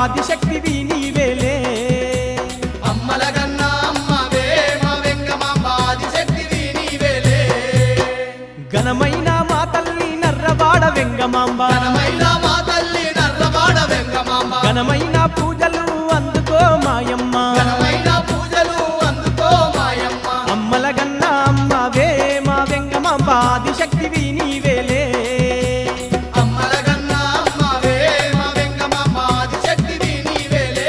ఆదిశక్తివి నీవేలే అమ్మల గన్నా అమ్మవే మా వెంగమాంబ ఆదిశక్తివి నీవేలే ఘనమైన మా తల్లి నర్రవాడ వెంగమాంబ ఘనమైన మా తల్లి నర్రవాడ వెంగమాంబ ఘనమైన పూజలు అందుకో మాయమ్మ ఘనమైన పూజలు అందుకో మాయమ్మ అమ్మల గన్న అమ్మవే మా వెంగమాంబ ఆదిశక్తివి నీవేలే అమ్మల గన్నా అమ్మవే మా వెంగమాంబ ఆదిశక్తివి నీవేలే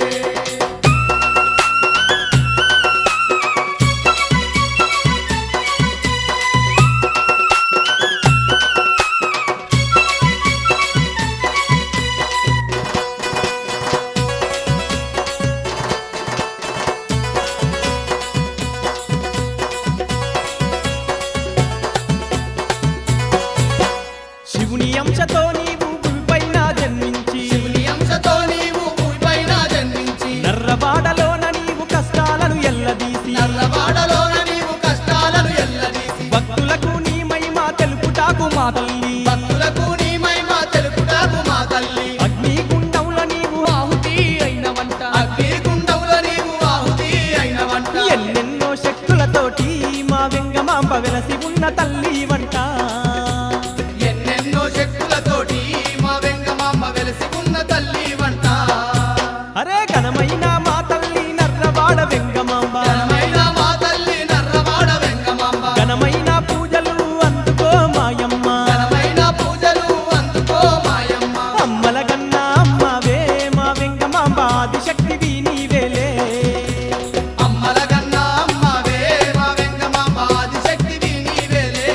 శివుని అంశతో నీవు భూమిపైన జన్మించి శివుని అంశతో నీవు భూమిపైన జన్మించి నర్రవాడలోన నీవు కష్టాలను ఎల్లదీసి నల్లవాడలోన నీవు కష్టాలను ఎల్లదీసి భక్తులకు నీ మహిమ తెలుపుటాకు మా తల్లి భక్తులకు నీ మహిమ తెలుపుటాకు మా తల్లి అగ్నిగుండంలో నీవు ఆహుతి అయిన వంట అగ్నిగుండముల నీవు ఆహుతి అయిన వంట ఎన్నెన్నో శక్తులతోటి మా వెంగమాంబ వెలసి ఉన్న తల్లి వంట ఎన్నెన్నో శక్తులతోటి మా వెంగమాంబ వెలసి ఉన్న తల్లి వంట అరే ఘనమైన మా తల్లి నర్రవాడ వెంగమాంబ ఘనమైన మా తల్లి నర్రవాడ వెంగమాంబ ఘనమైన పూజలు అందుకో మాయమ్మ ఘనమైన పూజలు అందుకో మాయమ్మ అమ్మల గన్న అమ్మవే మా వెంగమాంబ ఆదిశక్తివి నీవేలే అమ్మల గన్నా అమ్మవే మా వెంగమాంబ ఆదిశక్తివి నీవేలే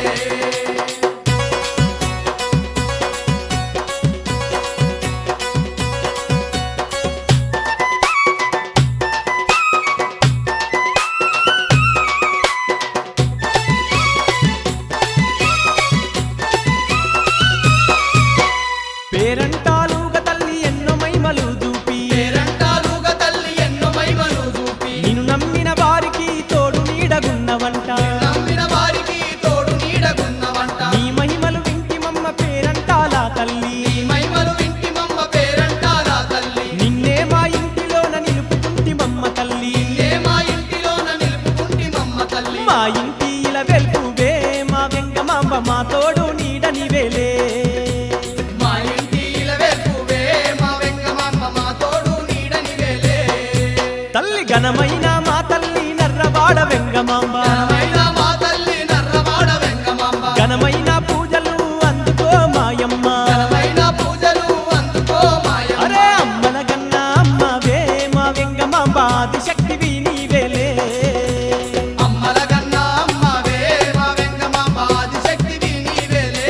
పేరంటాలుగ తల్లి ఎన్నో మైమలు చూపి పేరంటాలుగా తల్లి ఎన్నో మహిమలు చూపి నిన్ను నమ్మిన వారికి తోడు నీడగున్నవంట నమ్మిన వారికి తోడు నీడగున్నవంట నీ మహిమలు వింటి మమ్మ పేరంటాల తల్లి ఈ మహిమలు వింటి మమ్మ పేరంటారా తల్లి నిన్నే మా ఇంటిలోన నిలుపుకుంటి మమ్మ తల్లి ఏ మా ఇంటిలోన నిలుపుకుంటి మమ్మ తల్లి మా ఇంటి ఇలా వెల్పువే మా వెంగమాంబ మా తోడు నీడ నీవేలే మా ఇంటి ఇలవేల్పువే మా వెంగమాంబ మా తోడు నీడని వేలే తల్లి ఘనమైన మా తల్లి నర్రవాడ వెంగమాంబ ఘనమైన మా తల్లి నర్రవాడ వెంగమాంబ ఘనమైన పూజలు అందుకో మాయమ్మ ఘనమైన పూజలు అందుకో మాయమ్మ అరే అమ్మల గన్న అమ్మవే మా వెంగమాంబ ఆదిశక్తివి నీవేలే అమ్మల గన్నా అమ్మవే మా వెంగమాంబ ఆదిశక్తివి నీవేలే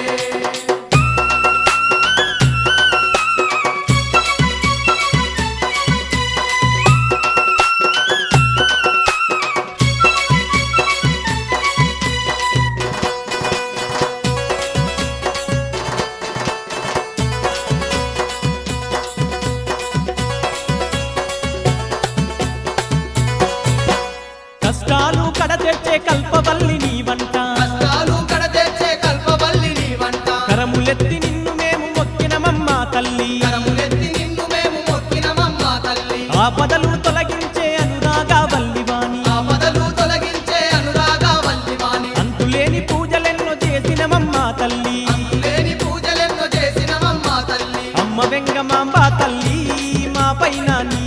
కష్టాలు కడతెచ్చే కల్పవల్లి నీ వంట కష్టాలు కడతెచ్చే కల్పవల్లి నీ వంట కరములెత్తి నిన్ను మేము మొక్కినమమ్మ తల్లి కరములెత్తి నిన్ను మేము మొక్కినమమ్మ తల్లి ఆపదలు తొలగించే అనురాగా వల్లివాణి ఆపదలు తొలగించే అనురాగ వల్లివాణి అంతులేని పూజలెన్నో చేసినమమ్మ తల్లి లేని పూజలెన్నో చేసినమమ్మ తల్లి అమ్మ వెంగమాంబ తల్లి మా పైన నీ